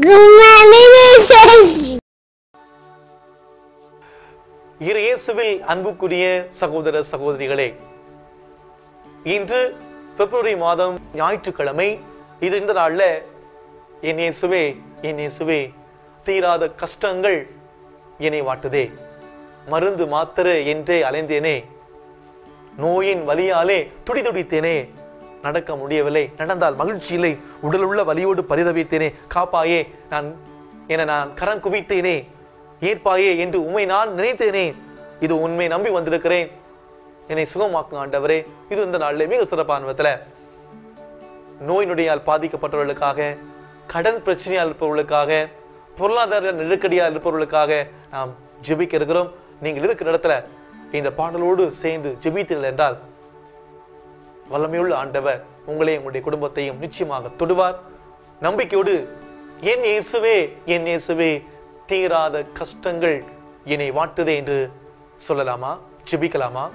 இரு இயேசுவில் அன்புக்குரிய சகோதர சகோதரிகளே இன்று பிப்ரவரி மாதம் ஞாயிற்றுக்கிழமை இது இந்த நாள்ல என் இயேசுவே என் இயேசுவே தீராத கஷ்டங்கள் என்னை வாட்டுதே மருந்து மாத்திரை என்றே அலைந்தேனே நோயின் வலியாலே துடி துடித்தேனே நடக்க முடியவில்லை நடந்தால் மகிழ்ச்சி இல்லை உடல் உள்ள வலியோடு பரிதவித்தேனே காப்பாயே நான் என நான் கரம் குவித்தேனே ஏற்பாயே என்று உண்மை நான் நினைத்தேனே இது உண்மை நம்பி வந்திருக்கிறேன் என்னை சுகமாக்கும் ஆண்டவரே இது இந்த நாளில் மிக சிறப்பான விதத்துல நோய் நொடியால் பாதிக்கப்பட்டவர்களுக்காக கடன் பிரச்சனையால் இருப்பவர்களுக்காக பொருளாதார நெருக்கடியால் இருப்பவர்களுக்காக நாம் ஜெபிக்க இருக்கிறோம் நீங்கள் இருக்கிற இடத்துல இந்த பாடலோடு சேர்ந்து ஜெபித்தீர்கள் என்றால் வல்லமையுள்ள ஆண்டவர் உங்களையும் உங்களுடைய குடும்பத்தையும் நிச்சயமாக தொடுவார் நம்பிக்கையோடு என் இயேசுவே என் இயேசுவே தீராத கஷ்டங்கள் என்னை வாட்டுதே என்று சொல்லலாமா ஜெபிக்கலாமா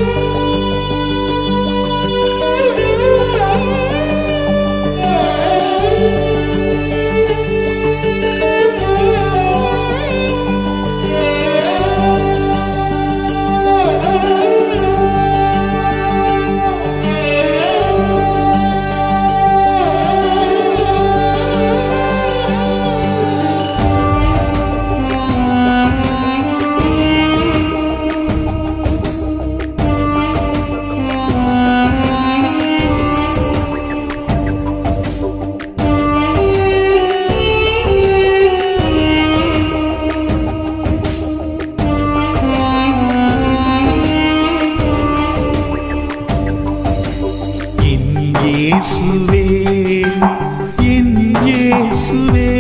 என் இயேசுவே என் இயேசுவே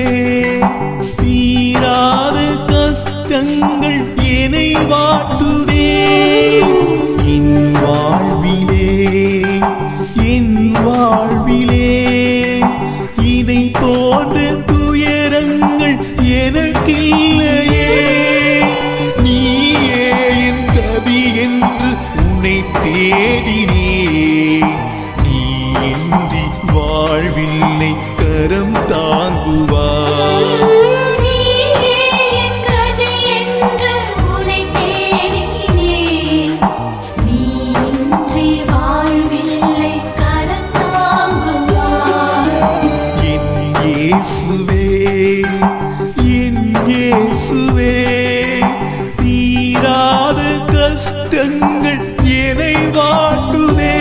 தீராத கஷ்டங்கள் என்னை வாட்டுதே என் வாழ்விலே என் வாழ்விலே இதை போன்ற துயரங்கள் எனக்கில்லையே நீயே என் கதி என்று உன்னை தேடினே நீ இன்றி வாழ்வில்லை கரம் தாங்குவார் நீயே என் கதி என்று உனை தேடினேன் நீ இன்றி வாழ்வில்லை கரத்தாங்குவார் என் இயேசுவே என் இயேசுவே தீராத கஷ்டங்கள் என்னை வாட்டுதே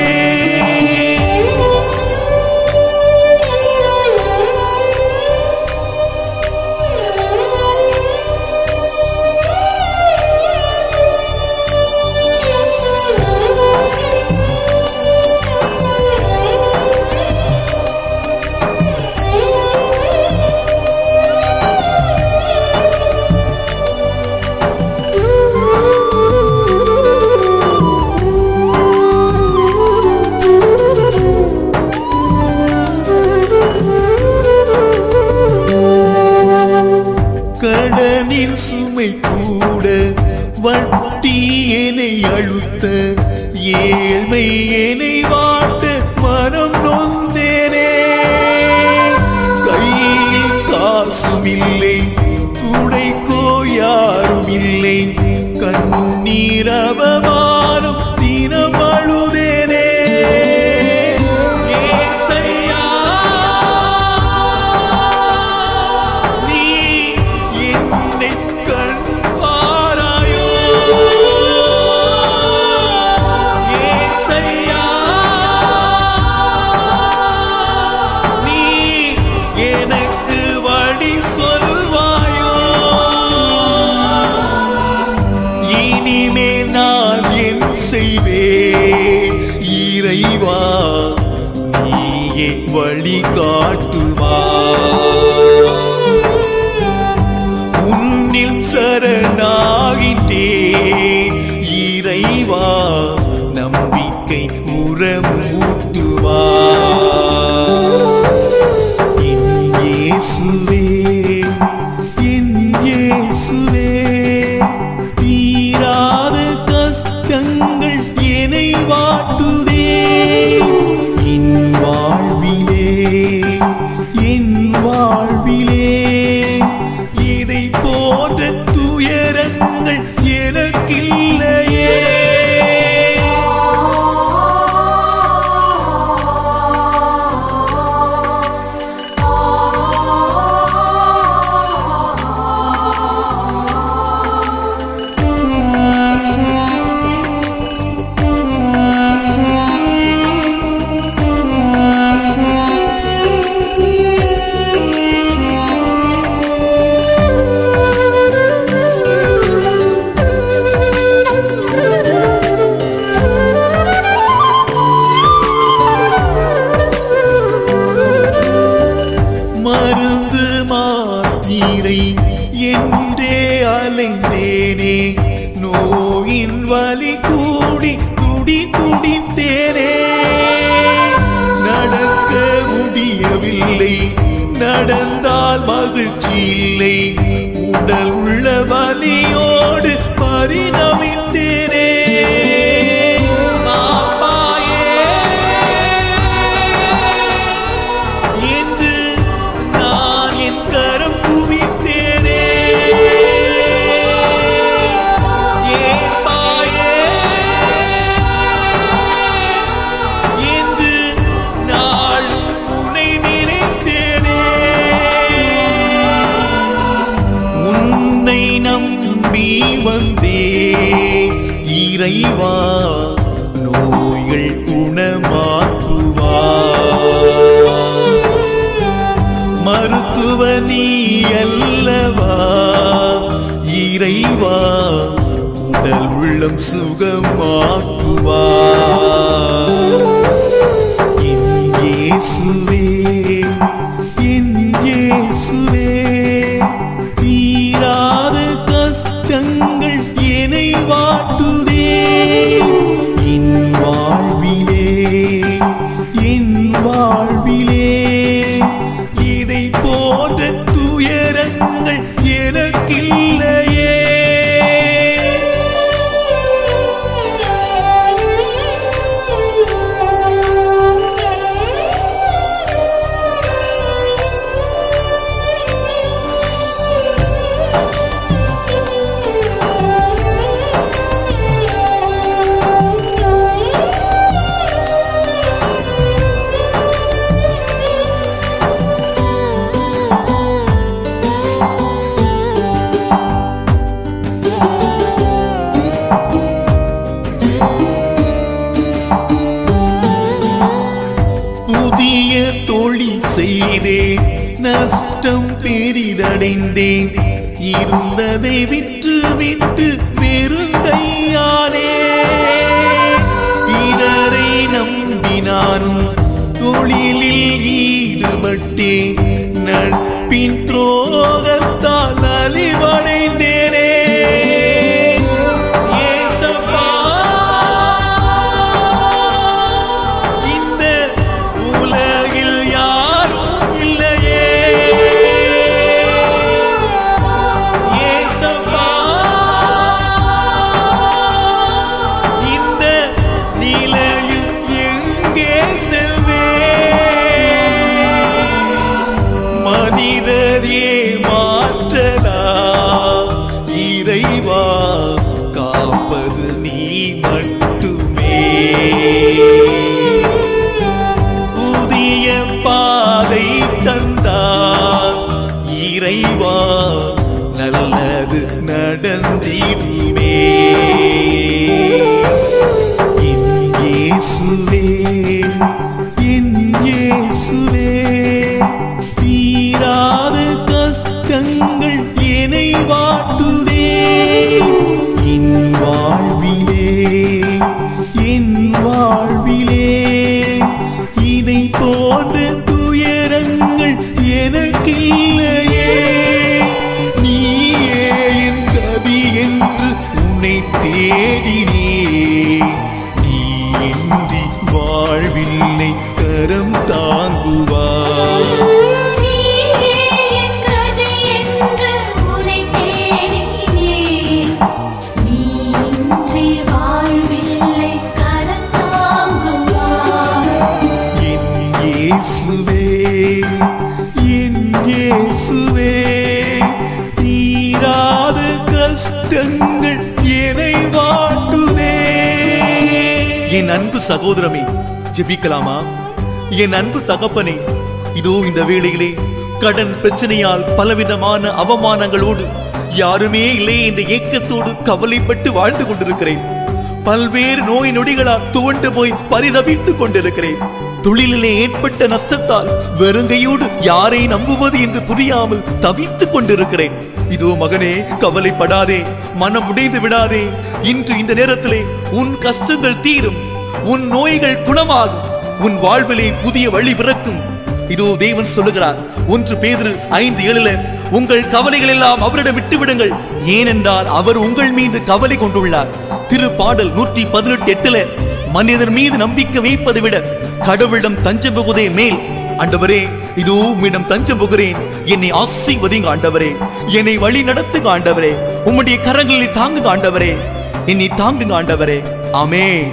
கடனின் சுமை கூட வட்டி என்னை அழுத்த ஏழ்மை என்னை வாட்ட மனம் நொந்தேனே கையில் காசும் இல்லை துணைக்கோ யாரும் இல்லை கண்ணீர் அவமானம் தினம் அழுதேனே ஏசையா நீ என்னை கண் பாராயோ ஏசையா நீ எனக்கு வழி சொல்வாயோ இனிமேல் நான் என் செய்வேன் இறைவா நீயே வழி காட்டுவாய் உன்னில் சரணாகிட்டேன் இறைவா நம்பிக்கை உரமூட்டுவார் என் இயேசுவே என் இயேசுவே தீராத கஷ்டங்கள் என்னை வாட்டுதே என் வாழ்விலே என் வாழ்விலே கஷ்டங்கள் எனக்கில்லையே மருந்து மாத்திரை என்றே அலைந்தேனே நோயின் வலி கூடி துடி துடித்தேனே நடக்க முடியவில்லை நடந்தால் மகிழ்ச்சி இல்லை உடல் உள்ள வலியோடு பரிணமித்தேனே ஆப்பாயே என்று நான் என் கரம் குவித்தேனே ஏப்பாயே என்று நாள் உன்னை நினைத்தேனே உன்னை நம்பி வந்தே இறைவா நோய்கள் குணமாக்குவா மருத்துவ நீ அல்லவா இறைவா உடல் உள்ளம் சுகமாக்குவா என் இயேசுவே என் இயேசுவே தீராத கஷ்டங்கள் என்னை வாட்டுதே என் வாழ்விலே என் வாழ்விலே இதை போன்ற துயரங்கள் எனக்கில்லையே புதிய தொழில் செய்தேன் நஷ்டம் பெரிதடைந்தேன் இருந்ததை விற்று விட்டு பெருங்கையானே பிறரை நம்பினானும் தொழிலில் ஈடுபட்டேன் நட்பின் துரோகத்தால் அழிவடைந்தேனே ஏசப்பா இந்த உலகில் யாரும் இல்லையே ஏசப்பா இந்த நிலையில் எங்கே செல்வேன் மனிதர் ஏமாற்றலா இறைவா காப்பது நீ மட்டுமே புதிய பாதை தந்தார் இறைவா நல்லது நடந்திடுமே என் இயேசுவே என் இயேசுவே தீராத கஷ்டங்கள் என்னை வாட்டுதே என் வாழ்விலே என் வாழ்விலே இதை போன்ற துயரங்கள் எனக்கில்லையே நீயே என் கதி என்று உன்னை தேடினே நீ இன்றி வாழ்வில்லை கரம் தாங்குவார் நீயே என் கதி என்று உனை தேடினேன் நீ இன்றி வாழ்வில்லை கரத்தாங்குவார் என் இயேசுவே என் இயேசுவே தீராத கஷ்ட கஷ்டங்கள் என்னை வாட்டுதே என் அன்பு சகோதரமே ஜெபிக்கலாமா என் அன்பு தகப்பனே இதோ இந்த வேளையிலே கடன் பிரச்சனையால் பலவிதமான அவமானங்களோடு யாருமே இல்லை என்ற ஏக்கத்தோடு கவலைப்பட்டு வாழ்ந்து கொண்டிருக்கிறேன் பல்வேறு நோய் நொடிகளால் துவண்டு போய் பரிதவித்துக் கொண்டிருக்கிறேன் தொழிலிலே ஏற்பட்ட நஷ்டத்தால் வெறுங்கையோடு யாரை நம்புவது என்று புரியாமல் தவித்துக் கொண்டிருக்கிறேன் இதோ மகனே கவலைப்படாதே மனம் உடைந்து விடாதே இன்று இந்த நேரத்திலே உன் கஷ்டங்கள் தீரும் உன் நோய்கள் குணமாகும் உன் வாழ்விலே புதிய வழி பிறக்கும் இதோ தேவன் சொல்லுகிறார் ஒன்று பேதுரு ஐந்து ஏழுல உங்கள் கவலைகள் எல்லாம் அவரிடம் விட்டு விடுங்கள் ஏனென்றால் அவர் உங்கள் மீது கவலை கொண்டுள்ளார் திரு பாடல் நூற்றி பதினெட்டு எட்டுல மனிதர் மீது நம்பிக்கை வைப்பதை விட கடவுளிடம் தஞ்சம் புகுதே மேல் ஆண்டவரே இதோ உம்மிடம் தஞ்சம் புகிறேன் என்னை ஆசீர்வதிங்க ஆண்டவரே என்னை வழி நடத்துங்க ஆண்டவரே உம்முடைய கரங்களில் தாங்குங்க ஆண்டவரே என்னை தாங்குங்க ஆண்டவரே ஆமென்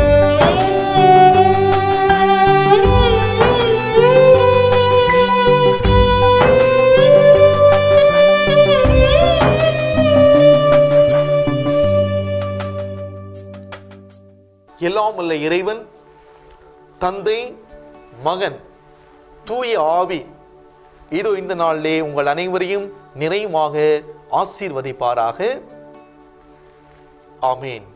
எல்லாம் உள்ள இறைவன் தந்தை மகன் தூய ஆவி இதோ இந்த நாளிலே உங்கள் அனைவரையும் நிறைவாக ஆசீர்வதிப்பாராக ஆமேன்